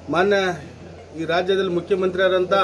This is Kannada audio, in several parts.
ಮಾನ್ಯ ಈ ರಾಜ್ಯದಲ್ಲಿ ಮುಖ್ಯಮಂತ್ರಿ ಆದಂಥ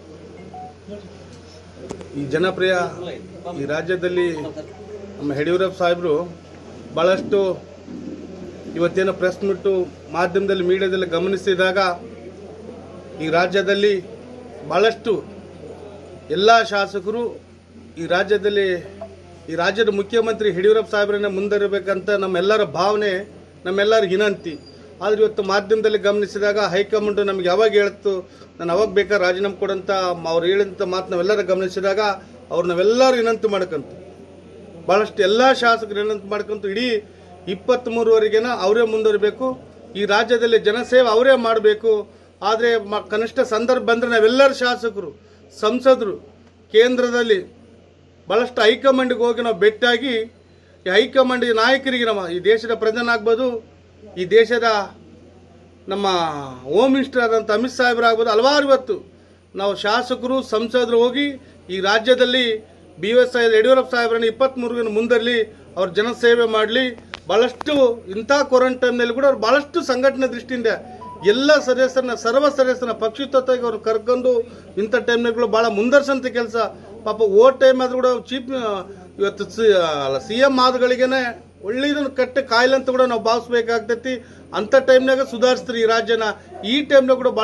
ಈ ಜನಪ್ರಿಯ ಈ ರಾಜ್ಯದಲ್ಲಿ ನಮ್ಮ ಯಡಿಯೂರಪ್ಪ ಸಾಹೇಬರು ಭಾಳಷ್ಟು ಇವತ್ತೇನೋ ಪ್ರೆಸ್ ಮೀಟು ಮಾಧ್ಯಮದಲ್ಲಿ ಮೀಡಿಯಾದಲ್ಲಿ ಗಮನಿಸಿದಾಗ ಈ ರಾಜ್ಯದಲ್ಲಿ ಭಾಳಷ್ಟು ಎಲ್ಲ ಶಾಸಕರು ಈ ರಾಜ್ಯದಲ್ಲಿ ಈ ರಾಜ್ಯದ ಮುಖ್ಯಮಂತ್ರಿ ಯಡಿಯೂರಪ್ಪ ಸಾಹೇಬ್ರನ್ನ ಮುಂದರಿಬೇಕಂತ ನಮ್ಮೆಲ್ಲರ ಭಾವನೆ ನಮ್ಮೆಲ್ಲರ ವಿನಂತಿ ಆದರೆ ಇವತ್ತು ಮಾಧ್ಯಮದಲ್ಲಿ ಗಮನಿಸಿದಾಗ ಹೈಕಮಾಂಡ್ ನಮ್ಗೆ ಯಾವಾಗ ಹೇಳ್ತು ನಾನು ಅವಾಗ ಬೇಕಾದ್ರೆ ರಾಜೀನಾಮೆ ಕೊಡಂತ ಅವ್ರು ಹೇಳಿದಂಥ ಮಾತು ನಾವೆಲ್ಲರ ಗಮನಿಸಿದಾಗ ಅವ್ರು ನಾವೆಲ್ಲರೂ ವಿನಂತಿ ಮಾಡ್ಕಂತ ಭಾಳಷ್ಟು ಎಲ್ಲ ಶಾಸಕರು ವಿನಂತಿ ಮಾಡ್ಕೊಂತ ಇಡೀ ಇಪ್ಪತ್ತ್ಮೂರುವರೆಗೆನ ಅವರೇ ಮುಂದುವರಿಬೇಕು ಈ ರಾಜ್ಯದಲ್ಲಿ ಜನಸೇವೆ ಅವರೇ ಮಾಡಬೇಕು ಆದರೆ ಮ ಕನಿಷ್ಠ ಸಂದರ್ಭ ಬಂದರೆ ನಾವೆಲ್ಲರ ಶಾಸಕರು ಸಂಸದರು ಕೇಂದ್ರದಲ್ಲಿ ಭಾಳಷ್ಟು ಹೈಕಮಾಂಡ್ಗೆ ಹೋಗಿ ನಾವು ಭೇಟಿಯಾಗಿ ಈ ಹೈಕಮಾಂಡ್ ನಾಯಕರಿಗೆ ನಮ್ಮ ಈ ದೇಶದ ಪ್ರಧಾನ ಈ ದೇಶದ ನಮ್ಮ ಹೋಮ್ ಮಿನಿಸ್ಟರ್ ಆದಂಥ ಅಮಿತ್ ಸಾಹೇಬ್ರಾಗ್ಬೋದು ಹಲವಾರು ಇವತ್ತು ನಾವು ಶಾಸಕರು ಸಂಸದರು ಹೋಗಿ ಈ ರಾಜ್ಯದಲ್ಲಿ ಬಿ ಎಸ್ ಐ ಯಡಿಯೂರಪ್ಪ ಸಾಹೇಬ್ರನ್ನ ಇಪ್ಪತ್ತ್ಮೂರು ಮುಂದರಲ್ಲಿ ಅವ್ರ ಜನಸೇವೆ ಮಾಡಲಿ ಭಾಳಷ್ಟು ಇಂಥ ಕೊರೋನಾ ಟೈಮ್ನಲ್ಲಿ ಕೂಡ ಅವ್ರು ಭಾಳಷ್ಟು ಸಂಘಟನೆ ದೃಷ್ಟಿಯಿಂದ ಎಲ್ಲ ಸದಸ್ಯರನ್ನ ಸರ್ವ ಸದಸ್ಯರನ್ನ ಪಕ್ಷಿತ್ವವಾಗಿ ಅವ್ರು ಕರ್ಕೊಂಡು ಇಂಥ ಟೈಮ್ನಾಗಳು ಭಾಳ ಮುಂದರ್ಸಂತ ಕೆಲಸ ಪಾಪ ಓ ಟೈಮ್ ಆದ್ರೂ ಕೂಡ ಚೀಫ್ ಇವತ್ತು ಸಿ ಎಂ ಆದಗಳಿಗೇನೆ ಒಳ್ಳೆಯದನ್ನು ಕಟ್ಟೆ ಕಾಯಿಲೆ ಅಂತ ಕೂಡ ನಾವು ಭಾವಿಸ್ಬೇಕಾಗ್ತೈತಿ ಅಂಥ ಟೈಮ್ನಾಗ ಸುಧಾರಿಸ್ತೀರಿ ಈ ರಾಜ್ಯನ ಈ ಟೈಮ್ನಾಗ ಕೂಡ ಭಾಳ